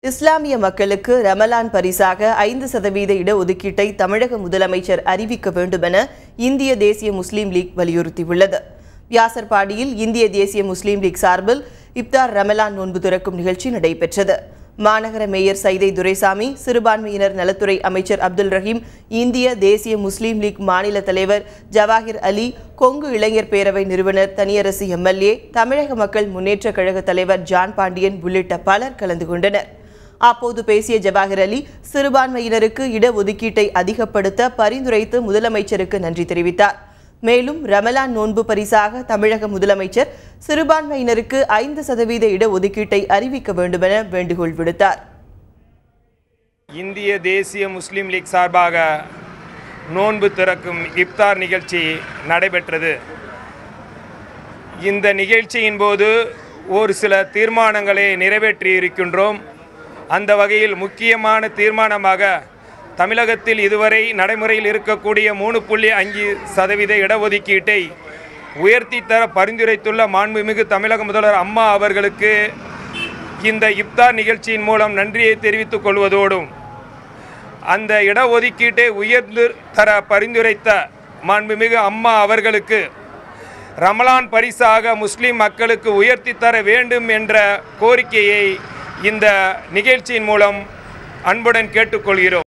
இஸ்லாமிய மக்களுக்கு ரமலான் பரிசாக ஐந்து சதவீத இடஒதுக்கீட்டை தமிழக முதலமைச்சர் அறிவிக்க வேண்டுமென இந்திய தேசிய முஸ்லீம் லீக் வலியுறுத்தியுள்ளது வியாசர்பாடியில் இந்திய தேசிய முஸ்லீம் லீக் சார்பில் இப்தார் ரமலான் நோன்பு திறக்கும் நிகழ்ச்சி நடைபெற்றது மாநகர மேயர் சைதை துரைசாமி சிறுபான்மையினர் நலத்துறை அமைச்சர் அப்துல் ரஹீம் இந்திய தேசிய முஸ்லீம் லீக் மாநில தலைவர் ஜவாஹிர் அலி கொங்கு இளைஞர் பேரவை நிறுவனர் தனியரசு எம்எல்ஏ தமிழக மக்கள் முன்னேற்றக் கழக தலைவர் ஜான் பாண்டியன் உள்ளிட்ட பலர் கலந்து கொண்டனர் அப்போது பேசிய ஜவாஹிர் அலி சிறுபான்மையினருக்கு இடஒதுக்கீட்டை அதிகப்படுத்த பரிந்துரைத்து முதலமைச்சருக்கு நன்றி தெரிவித்தார் மேலும் ரமலான் நோன்பு பரிசாக தமிழக முதலமைச்சர் சிறுபான்மையினருக்கு ஐந்து சதவீத இடஒதுக்கீட்டை அறிவிக்க வேண்டுமென வேண்டுகோள் விடுத்தார் இந்திய தேசிய முஸ்லீம் லீக் சார்பாக நோன்பு திறக்கும் இப்தார் நிகழ்ச்சி நடைபெற்றது இந்த நிகழ்ச்சியின் போது ஒரு சில தீர்மானங்களை நிறைவேற்றி இருக்கின்றோம் அந்த வகையில் முக்கியமான தீர்மானமாக தமிழகத்தில் இதுவரை நடைமுறையில் இருக்கக்கூடிய மூணு புள்ளி அஞ்சு சதவீத இடஒதுக்கீட்டை உயர்த்தி தர பரிந்துரைத்துள்ள மாண்புமிகு தமிழக முதல்வர் அம்மா அவர்களுக்கு இந்த இப்தார் நிகழ்ச்சியின் மூலம் நன்றியை தெரிவித்துக் கொள்வதோடும் அந்த இடஒதுக்கீட்டை உயர்ந்து தர பரிந்துரைத்த மாண்புமிகு அம்மா அவர்களுக்கு ரமலான் பரிசாக முஸ்லிம் மக்களுக்கு உயர்த்தி தர வேண்டும் என்ற கோரிக்கையை இந்த நிகழ்ச்சியின் மூலம் அன்புடன் கேட்டுக்கொள்கிறோம்